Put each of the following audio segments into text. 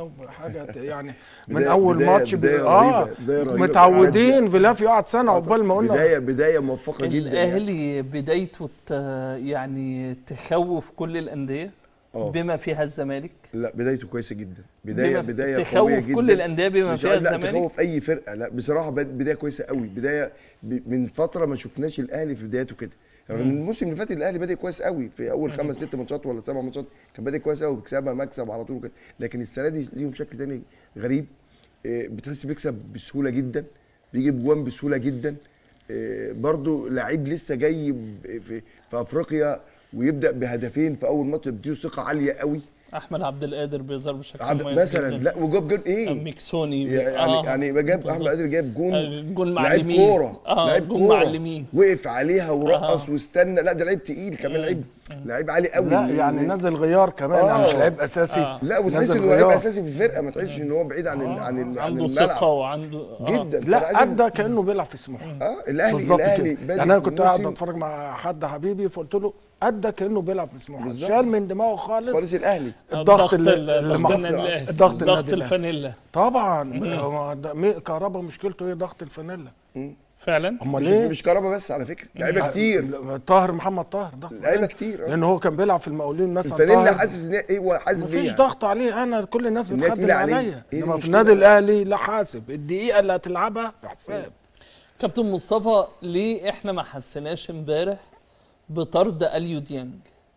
حاجه يعني من بداية- اول بداية- ماتش بداية بي- اه رهيبة، بداية رهيبة. متعودين فيلاف يقعد سنه عقبال ما قلنا بدايه بدايه موفقه جدا يعني. الاهلي بدايته ت- يعني تخوف كل الانديه اه بما فيها الزمالك لا بدايته كويسه جدا بدايه بما- بدايه قويه تخوف جدا كل الانديه بما مش فيها عايز- لا الزمالك تخوف اي فرقه لا بصراحه بد- بدايه كويسه قوي بدايه ب- من فتره ما شفناش الاهلي في بدايته كده يعني من الموسم اللي فات الاهلي بادئ كويس قوي في اول خمس ست ماتشات ولا سبع ماتشات كان بادئ كويس قوي بيكسبها مكسب على طول كده لكن السنه دي ليهم شكل تاني غريب إيه، بتحس بيكسب بسهوله جدا بيجيب جوان بسهوله جدا إيه، برضو لعيب لسه جاي ب- في, في افريقيا ويبدا بهدفين في اول ماتش بيديه ثقه عاليه قوي احمد عبد القادر بيظهر بشكل عب- مميز مثلا جداً. لا وجاب جون ايه ميكسوني يعني آه. يعني جاب احمد قادر جاب جون آه، جون مع لعيب اليمين. كوره آه، لعيب جون كوره مع اليمين. وقف عليها ورقص آه. واستنى لا ده لعيب تقيل كمان لعيب لعيب عالي قوي لا يعني نزل غيار كمان آه. يعني مش لعيب اساسي آه. لا وتحس نزل انه لعيب غيار. اساسي في الفرقه ما تحسش ان هو بعيد عن ال- عن ال- عن عنده الملعب ثقه وعنده آه. جدا لا فلازم- ادى كانه بيلعب في سموحه اه الاهلي بالظبط الاهلي كده بادئ يعني انا كنت قاعد الموسم بتفرج مع حد حبيبي فقلت له ادى كانه بيلعب في سموحه بالظبط. شال من دماغه خالص خالص الاهلي الضغط اللي- ال- اللي ضغط مع- النادي الأهلي. الضغط ضغط النادي الأهلي. الفانيلا طبعا هو ده- مي- كهربا مشكلته ايه ضغط الفانيلا فعلا امال مش ليه مش كهربا بس على فكره لعيبه كتير طاهر محمد طاهر ضغط لعيبه الفانيلا. كتير آه. لان هو كان بيلعب في المقاولين مثلا الفانيلا طاهر. حاسس ان هي- هو حاسس مفيش بيها ضغط عليه انا كل الناس إن هي بتخدم تقيلة عليه. عليا إيه انما في المشكلة؟ النادي الاهلي لا حاسب الدقيقه اللي هتلعبها بحساب كابتن مصطفى ليه احنا ما حسيناش امبارح بطرد اليو ديانج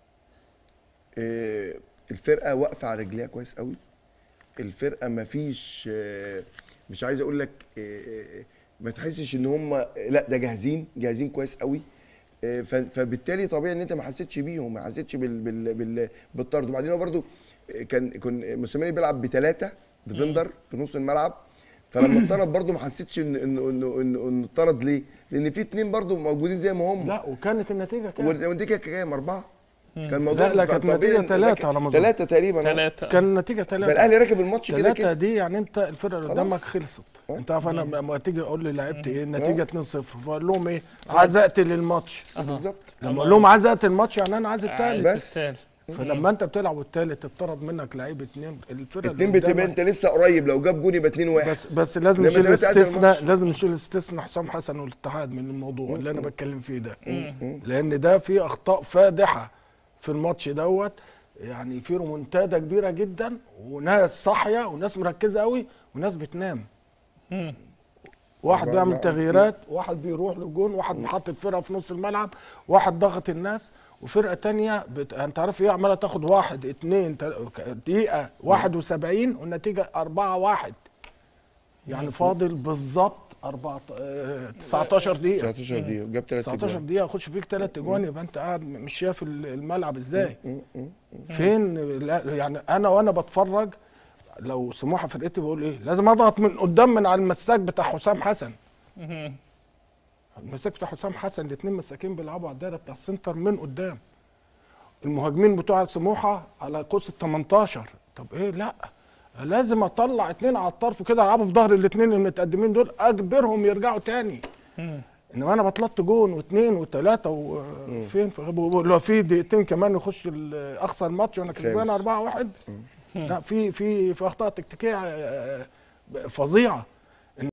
آه، الفرقه واقفه على رجليها كويس قوي الفرقه ما فيش آه، مش عايز اقول لك آه، آه، ما تحسش ان هم لا ده جاهزين جاهزين كويس قوي آه، ف- فبالتالي طبيعي ان انت ما حسيتش بيهم ما حسيتش بال بال بال بالطرد وبعدين هو برده كان كان موسيماني بيلعب بثلاثه ديفندر في نص الملعب فلما اتطرد برده ما حسيتش ان انه انه انه انه اتطرد ليه؟ لان في اتنين برده موجودين زي ما هم لا وكانت النتيجه كام والنتيجه كام اربعه كان موضوع لا، لا، كانت طبيعي نتيجة إن- تلاتة على ما أظن. ثلاثه تقريبا آه. ثلاثة كان النتيجه ثلاثه فالاهلي راكب الماتش كده ثلاثة كده دي يعني انت الفرقه اللي خلاص. قدامك خلصت اه. انت عارف انا لما تيجي اقول لي لعبت ايه النتيجه 2-0 فاقول لهم ايه عزقت للماتش بالظبط لما اقول لهم عزقت الماتش يعني انا عايز التالت بس. الثالث فلما انت بتلعب والتالت اتطرد منك لعيب اتنين الفرقه اللي اتنين بتبقى قدامك- انت لسه قريب لو جاب جون يبقى 2 1 بس بس لازم لما نشيل تلاتة قد استثناء الماتش. لازم نشيل استثناء حسام حسن والاتحاد من الموضوع اللي انا بتكلم فيه ده لان ده في اخطاء فادحه في الماتش دوت يعني في رومونتادا كبيره جدا وناس صاحيه وناس مركزه قوي وناس بتنام واحد لا، بيعمل لا. تغييرات واحد بيروح للجون واحد حاطط فرقه في نص الملعب واحد ضغط الناس وفرقه تانية بت... انت عارف ايه عماله تاخد واحد اتنين تل... دقيقه 71 والنتيجه 4 1 يعني فاضل بالظبط 4 19 دقيقه 19 دقيقه جاب 3 19 دقيقة اخش فيك ثلاث اجوان يبقى انت قاعد مش شايف الملعب ازاي؟ فين لا يعني انا وانا بتفرج لو سموحه فرقتي بقول ايه؟ لازم اضغط من قدام من على المساك بتاع حسام حسن. المساك بتاع حسام حسن الاثنين مساكين بيلعبوا على الدايره بتاع السنتر من قدام. المهاجمين بتوع سموحه على قوس ال 18 طب ايه لا لازم اطلع اتنين على الطرف كده يلعبوا في ظهر الاثنين المتقدمين دول اجبرهم يرجعوا تاني. انما انا بطلت جون واثنين وثلاثه وفين في لو في دقيقتين كمان يخش ال- اخسر الماتش وانا كسبان خامس. 4 1 لا في في في اخطاء تكتيكيه آه، فظيعه